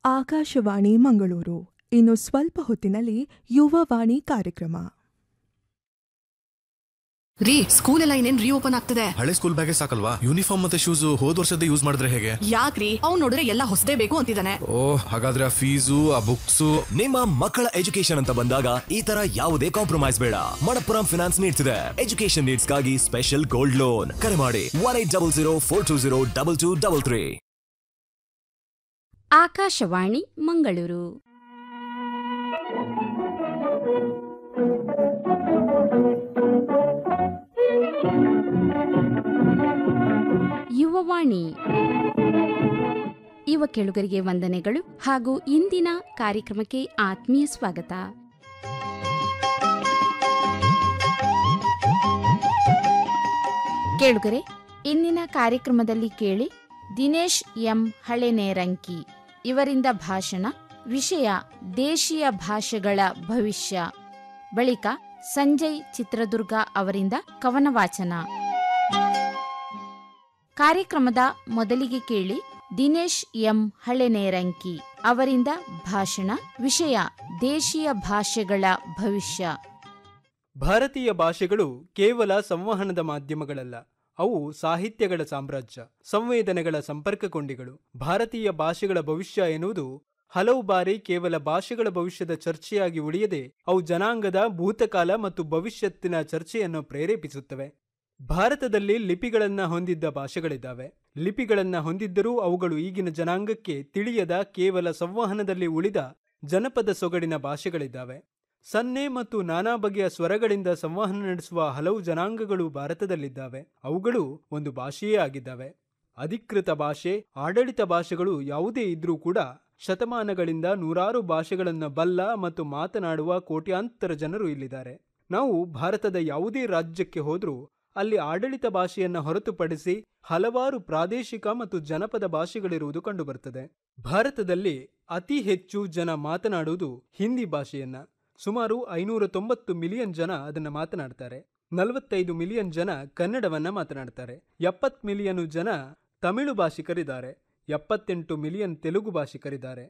ಆಕಾಶವಾಣಿ ಮಂಗಳೂರು ಇನ್ನು ಸ್ವಲ್ಪ ಹೊತ್ತಿನಲ್ಲಿ ಯುವವಾಣಿ ಕಾರ್ಯಕ್ರಮ ರೀ ಸ್ಕೂಲ್ ಎಲ್ಲ ಇನ್ನೇನ್ ರೀಓಪನ್ ಆಗ್ತದೆ ಹಳೆ ಸ್ಕೂಲ್ ಬ್ಯಾಗೇ ಸಾಕಲ್ವಾ ಯೂನಿಫಾರ್ಮ್ ಮತ್ತೆ ಶೂಸ್ ಹೋದ್ ವರ್ಷದ ಯೂಸ್ ಮಾಡಿದ್ರೆ ಹೇಗೆ ಯಾಕ್ರಿ ಅವ್ನ್ ನೋಡಿದ್ರೆ ಎಲ್ಲ ಹೊಸದೇ ಬೇಕು ಅಂತಿದ್ದಾನೆ ಓ ಹಾಗಾದ್ರೆ ಆ ಫೀಸು ಆ ಬುಕ್ಸು ನಿಮ್ಮ ಮಕ್ಕಳ ಎಜುಕೇಶನ್ ಅಂತ ಬಂದಾಗ ಈ ತರ ಯಾವುದೇ ಕಾಂಪ್ರಮೈಸ್ ಬೇಡ ಮಣಪ್ಪುರಂ ಫಿನಾನ್ಸ್ ನೀಡ್ತಿದೆ ಎಜುಕೇಶನ್ ನೀಡ್ಸ್ಗಾಗಿ ಸ್ಪೆಷಲ್ ಗೋಲ್ಡ್ ಲೋನ್ ಕರೆ ಮಾಡಿ one eight double zero four two zero double two double three Akashvani Mangaluru Yuvavani ಯುವ ಕೆಳುಗರಿಗೆ ವಂದನೆಗಳು ಹಾಗೂ ಇಂದಿನ ಕಾರ್ಯಕ್ರಮಕ್ಕೆ ಆತ್ಮೀಯ ಸ್ವಾಗತ ಕೇಳುಗರೆ ಇಂದಿನ ಕಾರ್ಯಕ್ರಮದಲ್ಲಿ ಕೇಳಿ ದಿನೇಶ್ ಎಂ ಹಳೆನೇರಂಕಿ ಇವರಿಂದ ಭಾಷಣ ವಿಷಯ ದೇಶೀಯ ಭಾಷೆಗಳ ಭವಿಷ್ಯ ಬಳಿಕ ಸಂಜಯ್ ಚಿತ್ರದುರ್ಗ ಅವರಿಂದ ಕವನ ವಾಚನ ಕಾರ್ಯಕ್ರಮದ ಮೊದಲಿಗೆ ಕೇಳಿ ದಿನೇಶ್ ಎಂ ಹಳೆನೇರಂಕಿ ಅವರಿಂದ ಭಾಷಣ ವಿಷಯ ದೇಶೀಯ ಭಾಷೆಗಳ ಭವಿಷ್ಯ ಭಾರತೀಯ ಭಾಷೆಗಳು ಕೇವಲ ಸಂವಹನದ ಮಾಧ್ಯಮಗಳಲ್ಲ ಅವು ಸಾಹಿತ್ಯಗಳ ಸಾಮ್ರಾಜ್ಯ ಸಂವೇದನೆಗಳ ಸಂಪರ್ಕ ಕೊಂಡಿಗಳು ಭಾರತೀಯ ಭಾಷೆಗಳ ಭವಿಷ್ಯ ಎನ್ನುವುದು ಹಲವು ಬಾರಿ ಕೇವಲ ಭಾಷೆಗಳ ಭವಿಷ್ಯದ ಚರ್ಚೆಯಾಗಿ ಉಳಿಯದೆ ಅವು ಜನಾಂಗದ ಭೂತಕಾಲ ಮತ್ತು ಭವಿಷ್ಯತ್ತಿನ ಚರ್ಚೆಯನ್ನು ಪ್ರೇರೇಪಿಸುತ್ತವೆ ಭಾರತದಲ್ಲಿ ಲಿಪಿಗಳನ್ನ ಹೊಂದಿದ್ದ ಭಾಷೆಗಳಿದ್ದಾವೆ ಲಿಪಿಗಳನ್ನ ಹೊಂದಿದ್ದರೂ ಅವುಗಳು ಈಗಿನ ಜನಾಂಗಕ್ಕೆ ತಿಳಿಯದ ಕೇವಲ ಸಂವಹನದಲ್ಲಿ ಉಳಿದ ಜನಪದ ಸೊಗಡಿನ ಭಾಷೆಗಳಿದ್ದಾವೆ ಸನ್ನೆ ಮತ್ತು ನಾನಾ ಬಗೆಯ ಸ್ವರಗಳಿಂದ ಸಂವಹನ ನಡೆಸುವ ಹಲವು ಜನಾಂಗಗಳು ಭಾರತದಲ್ಲಿದ್ದಾವೆ ಅವುಗಳು ಒಂದು ಭಾಷೆಯೇ ಆಗಿದ್ದಾವೆ ಅಧಿಕೃತ ಭಾಷೆ ಆಡಳಿತ ಭಾಷೆಗಳು ಯಾವುದೇ ಇದ್ರೂ ಕೂಡ ಶತಮಾನಗಳಿಂದ ನೂರಾರು ಭಾಷೆಗಳನ್ನ ಬಲ್ಲ ಮತ್ತು ಮಾತನಾಡುವ ಕೋಟ್ಯಾಂತರ ಜನರು ಇಲ್ಲಿದ್ದಾರೆ ನಾವು ಭಾರತದ ಯಾವುದೇ ರಾಜ್ಯಕ್ಕೆ ಹೋದ್ರೂ ಅಲ್ಲಿ ಆಡಳಿತ ಭಾಷೆಯನ್ನ ಹೊರತುಪಡಿಸಿ ಹಲವಾರು ಪ್ರಾದೇಶಿಕ ಮತ್ತು ಜನಪದ ಭಾಷೆಗಳಿರುವುದು ಕಂಡುಬರುತ್ತದೆ ಭಾರತದಲ್ಲಿ ಅತಿ ಹೆಚ್ಚು ಜನ ಮಾತನಾಡುವುದು ಹಿಂದಿ ಭಾಷೆಯನ್ನ ಸುಮಾರು ಐನೂರ ತೊಂಬತ್ತು ಮಿಲಿಯನ್ ಜನ ಅದನ್ನ ಮಾತನಾಡ್ತಾರೆ ನಲವತ್ತೈದು ಮಿಲಿಯನ್ ಜನ ಕನ್ನಡವನ್ನ ಮಾತನಾಡ್ತಾರೆ ಎಪ್ಪತ್ ಮಿಲಿಯನ್ ಜನ ತಮಿಳು ಭಾಷಿಕರಿದ್ದಾರೆ ಎಪ್ಪತ್ತೆಂಟು ಮಿಲಿಯನ್ ತೆಲುಗು ಭಾಷಿಕರಿದ್ದಾರೆ